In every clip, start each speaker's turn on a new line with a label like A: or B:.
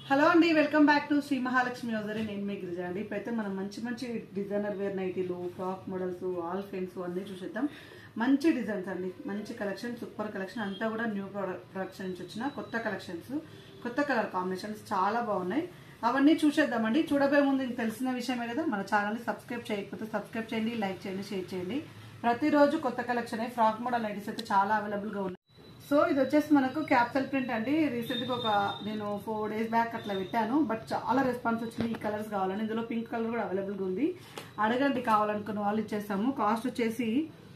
A: hello అండి welcome back to Shri Mahalakshmi hosiery నేను మీ గిరిజా అండి ఇప్పుడైతే మనం మంచి మంచి డిజైనర్ వేర్ నైటీలు ఫ్రాక్ మోడల్స్ ఆల్ ఫ్రెండ్స్ అన్నీ చూసేద్దాం మంచి డిజైన్స్ అండి మంచి కలెక్షన్ సూపర్ కలెక్షన్ అంతా కూడా న్యూ ప్రొడక్షన్ నుంచి వచ్చిన కొత్త కలెక్షన్స్ కొత్త కలర్ కాంబినేషన్స్ చాలా బాగున్నాయి అవన్నీ చూసేద్దామండి చూడబోయే ముందు ఇంక తెలిసిన విషయమే కదా మన ఛానల్ని సబ్స్క్రైబ్ చేయకపోతే సబ్స్క్రైబ్ చేయండి లైక్ చేయండి షేర్ చేయండి ప్రతిరోజు కొత్త కలెక్షన్ ఫ్రాక్ మోడల్ నైటీస్ అయితే చాలా అవైలబుల్గా ఉన్నాయి సో ఇది వచ్చేసి మనకు క్యాప్సల్ ప్రింట్ అండి రీసెంట్గా ఒక నేను ఫోర్ డేస్ బ్యాక్ అట్లా పెట్టాను బట్ చాలా రెస్పాన్స్ వచ్చింది ఈ కలర్స్ కావాలని ఇందులో పింక్ కలర్ కూడా అవైలబుల్గా ఉంది అడగండి కావాలనుకున్న వాళ్ళు ఇచ్చేస్తాము కాస్ట్ వచ్చేసి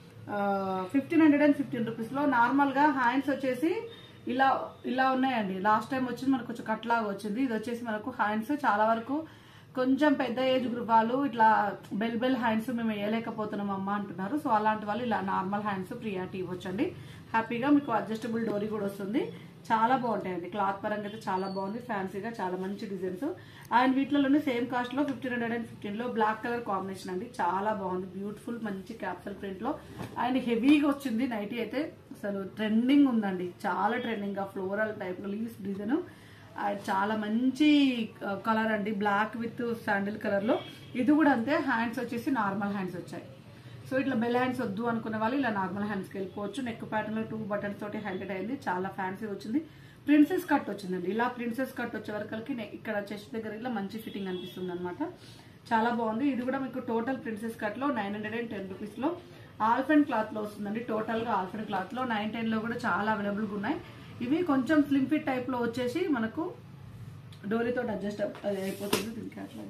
A: ఫిఫ్టీన్ హండ్రెడ్ అండ్ ఫిఫ్టీన్ రూపీస్లో నార్మల్గా హ్యాండ్స్ వచ్చేసి ఇలా ఇలా ఉన్నాయండి లాస్ట్ టైం వచ్చింది మనకు కొంచెం కట్ లాగా వచ్చింది ఇది వచ్చేసి మనకు హ్యాండ్స్ చాలా వరకు కొంచెం పెద్ద ఏజ్ గ్రూప్ వాళ్ళు ఇట్లా బెల్ బెల్ హ్యాండ్స్ మేము వేయలేకపోతున్నాం అమ్మ అంటున్నారు సో అలాంటి వాళ్ళు ఇలా నార్మల్ హ్యాండ్స్ ప్రియారిటీ ఇవ్వచ్చండి హ్యాపీగా మీకు అడ్జస్టబుల్ డోరీ కూడా వస్తుంది చాలా బాగుంటాయండి క్లాత్ పరంగా అయితే చాలా బాగుంది ఫ్యాన్సీగా చాలా మంచి డిజైన్స్ అండ్ వీటిలోనే సేమ్ కాస్ట్ లో ఫిఫ్టీన్ హండ్రెడ్ అండ్ ఫిఫ్టీన్ లో బ్లాక్ కలర్ కాంబినేషన్ అండి చాలా బాగుంది బ్యూటిఫుల్ మంచి క్యాప్సల్ ప్రింట్ లో అండ్ హెవీగా వచ్చింది నైటీ అయితే అసలు ట్రెండింగ్ ఉందండి చాలా ట్రెండింగ్ గా ఫ్లోరల్ టైప్ లో లీవ్స్ డిజైన్ చాలా మంచి కలర్ అండి బ్లాక్ విత్ శాండిల్ కలర్ లో ఇది కూడా అంతే హ్యాండ్స్ వచ్చేసి నార్మల్ హ్యాండ్స్ వచ్చాయి సో ఇట్లా బెల్ హ్యాండ్స్ వద్దు అనుకునే వాళ్ళు ఇలా నార్మల్ హ్యాండ్స్కి వెళ్ళిపోవచ్చు నెక్ ప్యాటర్న్ లో టూ బటన్స్ తోటి హైలైట్ అయింది చాలా ఫ్యాన్సీ వచ్చింది ప్రిన్సెస్ కట్ వచ్చిందండి ఇలా ప్రిన్సెస్ కట్ వచ్చే వరకు ఇక్కడ చెస్ట్ దగ్గర ఇలా మంచి ఫిట్టింగ్ అనిపిస్తుంది అనమాట చాలా బాగుంది ఇది కూడా మీకు టోటల్ ప్రిన్సెస్ కట్ లో nine hundred and ten rupees లో ఆల్ఫెండ్ క్లాత్ లో వస్తుందండి టోటల్ గా ఆల్ఫెండ్ క్లాత్ లో నైన్ టెన్ లో కూడా చాలా అవైలబుల్ గా ఉన్నాయి ఇవి కొంచెం స్లిమ్ ఫిట్ టైప్ లో వచ్చేసి మనకు డోరీతో అడ్జస్ట్ అయిపోతుంది దీనికి అట్లా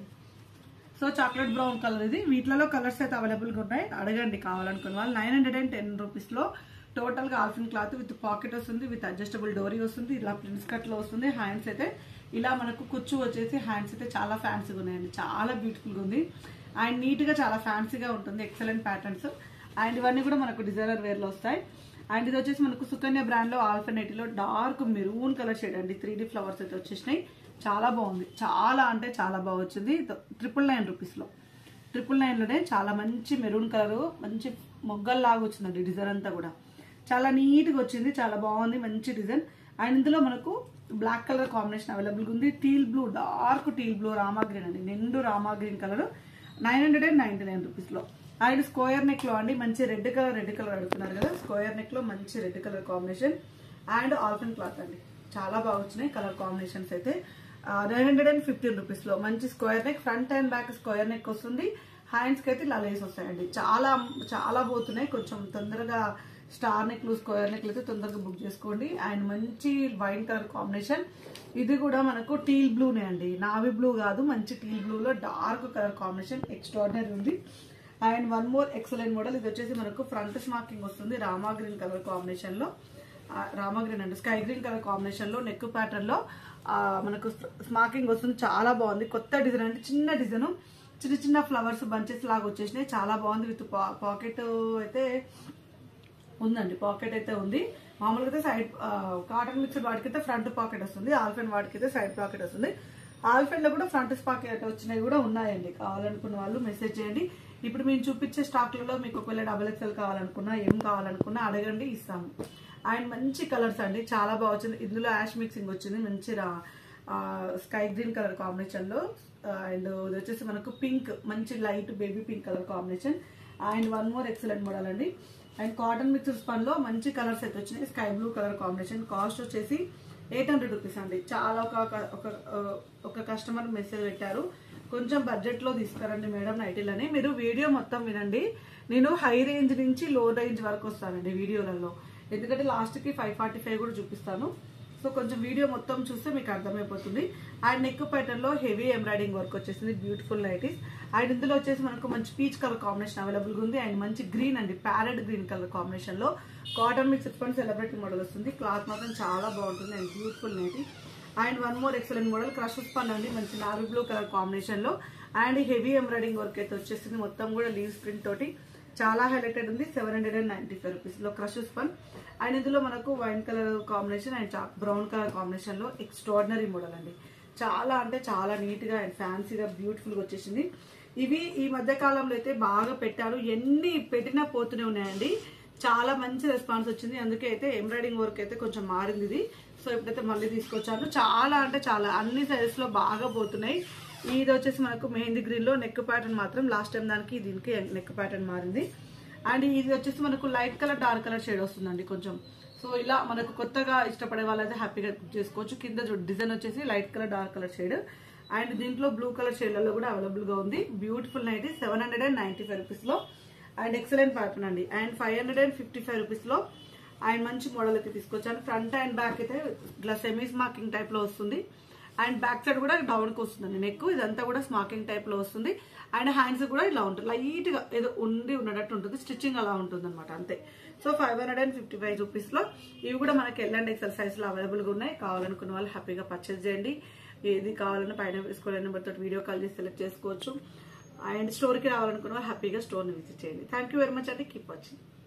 A: సో చాక్లెట్ బ్రౌన్ కలర్ ఇది వీటిలో కలర్స్ అయితే అవైలబుల్గా ఉన్నాయి అడగండి కావాలనుకున్న వాళ్ళు నైన్ హండ్రెడ్ అండ్ టెన్ రూపీస్లో టోటల్గా ఆల్ఫిన్ క్లాత్ విత్ పాకెట్ వస్తుంది విత్ అడ్జస్టబుల్ డోరీ వస్తుంది ఇలా ప్రిన్స్ కట్లో వస్తుంది హ్యాండ్స్ అయితే ఇలా మనకు కుచ్చు వచ్చేసి హ్యాండ్స్ అయితే చాలా ఫ్యాన్సీగా ఉన్నాయండి చాలా బ్యూటిఫుల్గా ఉంది అండ్ నీట్గా చాలా ఫ్యాన్సీగా ఉంటుంది ఎక్సలెంట్ ప్యాటర్న్స్ అండ్ ఇవన్నీ కూడా మనకు డిజైనర్ వేర్లో వస్తాయి అండ్ ఇది వచ్చేసి మనకు సుకన్య బ్రాండ్లో ఆల్ఫర్నేటివ్లో డార్క్ మెరూన్ కలర్ షేడ్ అండి త్రీ ఫ్లవర్స్ అయితే వచ్చేసినాయి చాలా బాగుంది చాలా అంటే చాలా బాగా వచ్చింది ట్రిపుల్ నైన్ రూపీస్లో ట్రిపుల్ నైన్లోనే చాలా మంచి మెరూన్ కలర్ మంచి మొగ్గల్లాగా వచ్చిందండి డిజైన్ అంతా కూడా చాలా నీట్గా వచ్చింది చాలా బాగుంది మంచి డిజైన్ అండ్ ఇందులో మనకు బ్లాక్ కలర్ కాంబినేషన్ అవైలబుల్గా ఉంది teal blue dark teal blue Rama green అండి నిండు Rama green colour nine hundred and ninety nine రూపీస్లో అండ్ స్క్వేర్ నెక్ లో అండి మంచి రెడ్ కలర్ రెడ్ కలర్ అడుగుతున్నారు కదా స్క్వేర్ నెక్ లో మంచి రెడ్ కలర్ కాంబినేషన్ అండ్ ఆల్ఫన్ క్లాత్ అండి చాలా బాగా వచ్చినాయి కలర్ కాంబినేషన్స్ అయితే nine hundred and fifteen rupees లో మంచి square neck front and back square neck వస్తుంది హ్యాండ్స్ కి అయితే ఇలా లేస్ వస్తాయండి చాలా చాలా పోతున్నాయి కొంచెం తొందరగా స్టార్ నెక్లు స్క్వేర్ నెక్లు అయితే తొందరగా బుక్ చేసుకోండి అండ్ మంచి వైట్ కలర్ కాంబినేషన్ ఇది కూడా మనకు టీల్ బ్లూనే అండి నావీ బ్లూ కాదు మంచి టీల్ బ్లూలో డార్క్ కలర్ కాంబినేషన్ ఎక్స్ట్రాడినరీ ఉంది and one more excellent model ఇది వచ్చేసి మనకు ఫ్రంట్ స్మార్కింగ్ వస్తుంది రామా గ్రీన్ కలర్ కాంబినేషన్ లో రామా గ్రీన్ అండి స్కై గ్రీన్ కలర్ కాంబినేషన్ లో నెక్ ప్యాటర్న్ లో మనకు స్మార్కింగ్ వస్తుంది చాలా బాగుంది కొత్త డిజైన్ అంటే చిన్న డిజైన్ చిన్న చిన్న ఫ్లవర్స్ బంచెస్ లాగా వచ్చేసినాయి చాలా బాగుంది విత్ పాకెట్ అయితే ఉందండి పాకెట్ అయితే ఉంది మామూలుగా అయితే సైడ్ కాటన్ మిక్సర్ వాటికి అయితే ఫ్రంట్ పాకెట్ వస్తుంది ఆల్ఫెన్ వాటికి అయితే సైడ్ పాకెట్ వస్తుంది ఆల్ఫెన్ లో కూడా ఫ్రంట్ పాకెట్ వచ్చినవి కూడా ఉన్నాయండి కావాలనుకున్న వాళ్ళు మెసేజ్ చేయండి ఇప్పుడు మేము చూపించే స్టాక్లలో మీకు ఒకవేళ డబల్ ఎక్స్ఎల్ కావాలనుకున్నా ఏం కావాలనుకున్నా అడగండి ఇస్తాము అండ్ మంచి కలర్స్ అండి చాలా బాగా వచ్చింది ఇందులో యాష్ మిక్సింగ్ వచ్చింది మంచి స్కై గ్రీన్ కలర్ కాంబినేషన్ లో అండ్ ఇది వచ్చేసి మనకు పింక్ మంచి light baby pink colour combination and one more excellent model అండి అండ్ కాటన్ మిక్సర్ స్పన్ లో మంచి కలర్స్ అయితే వచ్చినాయి sky blue colour combination cost వచ్చేసి ఎయిట్ హండ్రెడ్ రూపీస్ అండి చాలా ఒక ఒక కస్టమర్ మెసేజ్ పెట్టారు కొంచెం బడ్జెట్ లో తీసుకురండి మేడం నైటీలని మీరు వీడియో మొత్తం వినండి నేను హై రేంజ్ నుంచి లో రేంజ్ వరకు వస్తానండి వీడియోలలో ఎందుకంటే లాస్ట్ కి ఫైవ్ ఫార్టీ ఫైవ్ కూడా చూపిస్తాను సో కొంచెం వీడియో మొత్తం చూస్తే మీకు అర్థమైపోతుంది అండ్ నెక్ ప్యాటర్న్ లో హెవీ ఎంబ్రాయిడింగ్ వర్క్ వచ్చేసింది బ్యూటిఫుల్ నైటీస్ అండ్ ఇందులో వచ్చేసి మనకు మంచి పీచ్ కలర్ కాంబినేషన్ అవైలబుల్ ఉంది అండ్ మంచి గ్రీన్ అండి ప్యారెట్ గ్రీన్ కలర్ కాంబినేషన్ లో కాటన్ మిక్స్ ఇప్పటి సెలబ్రిటీ మోడల్ వస్తుంది క్లాత్ మాత్రం చాలా బాగుంటుంది and beautiful nighty and one more excellent model crush spun అండి మంచి నావీ బ్లూ కలర్ కాంబినేషన్ లో అండ్ హెవీ ఎంబ్రాయిడింగ్ వర్క్ అయితే వచ్చేసింది మొత్తం కూడా లీవ్స్ ప్రింట్ తోటి చాలా హైలైటెడ్ ఉంది seven hundred and ninety five rupees లో క్రష్ స్పన్ అండ్ ఇందులో మనకు wine colour combination and brown colour combination లో ఎక్స్ట్రాడినరీ మోడల్ అండి చాలా అంటే చాలా నీట్ గా అండ్ ఫ్యాన్సీగా బ్యూటిఫుల్ గా వచ్చేసింది ఇవి ఈ మధ్య కాలంలో అయితే బాగా పెట్టారు ఎన్ని పెట్టినా పోతూనే ఉన్నాయండి చాలా మంచి రెస్పాన్స్ వచ్చింది అందుకే అయితే ఎంబ్రాయిడింగ్ వర్క్ అయితే కొంచెం మారింది ఇది సో ఇప్పుడైతే మళ్ళీ తీసుకొచ్చాను చాలా అంటే చాలా అన్ని సైజెస్ లో బాగా పోతున్నాయి ఇది వచ్చేసి మనకు మెహందీ గ్రీన్ లో నెక్ ప్యాటర్న్ మాత్రం లాస్ట్ టైం దానికి దీనికి నెక్ ప్యాటర్న్ మారింది అండ్ ఇది వచ్చేసి మనకు light colour dark colour shade వస్తుందండి కొంచెం సో ఇలా మనకు కొత్తగా ఇష్టపడే వాళ్ళైతే హ్యాపీగా చేసుకోవచ్చు కింద డిజైన్ వచ్చేసి light colour dark colour shade and దీంట్లో బ్లూ కలర్ షేడ్లలో కూడా అవైలబుల్ గా ఉంది beautiful night seven hundred and ninety five rupees లో అండ్ ఎక్సలెంట్ ప్యాటర్న్ అండి and five hundred and fifty five rupees లో అండ్ మంచి మోడల్ అయితే తీసుకొచ్చాను ఫ్రంట్ అండ్ బ్యాక్ అయితే ఇట్లా సెమీస్ మార్కింగ్ టైప్ లో వస్తుంది అండ్ బ్యాక్ సైడ్ కూడా డౌన్ కి వస్తుందండి నెక్ ఇదంతా కూడా స్మాకింగ్ టైప్ లో వస్తుంది అండ్ హ్యాండ్స్ కూడా ఇలా ఉంటుంది లైట్ గా ఏదో ఉండి ఉండేటట్టు ఉంటుంది స్టిచ్చింగ్ అలా ఉంటుంది అనమాట అంతే so five hundred and fifty five rupees లో ఇవి కూడా మనకి ఎల్ అండ్ ఎక్సెల్ సైజ్ లో అవైలబుల్ గా ఉన్నాయి కావాలనుకున్న వాళ్ళు హ్యాపీగా పర్చేస్ చేయండి ఏది కావాలన్నా పైన వేసుకోవాలని నెంబర్ తోటి వీడియో కాల్ చేసి సెలెక్ట్ చేసుకోవచ్చు అండ్ స్టోర్ కి రావాలనుకున్న వాళ్ళు హ్యాపీగా స్టోర్ ని విజిట్ చేయండి థ్యాంక్ యూ వెరీ మచ్ అండి కీప్ వాచింగ్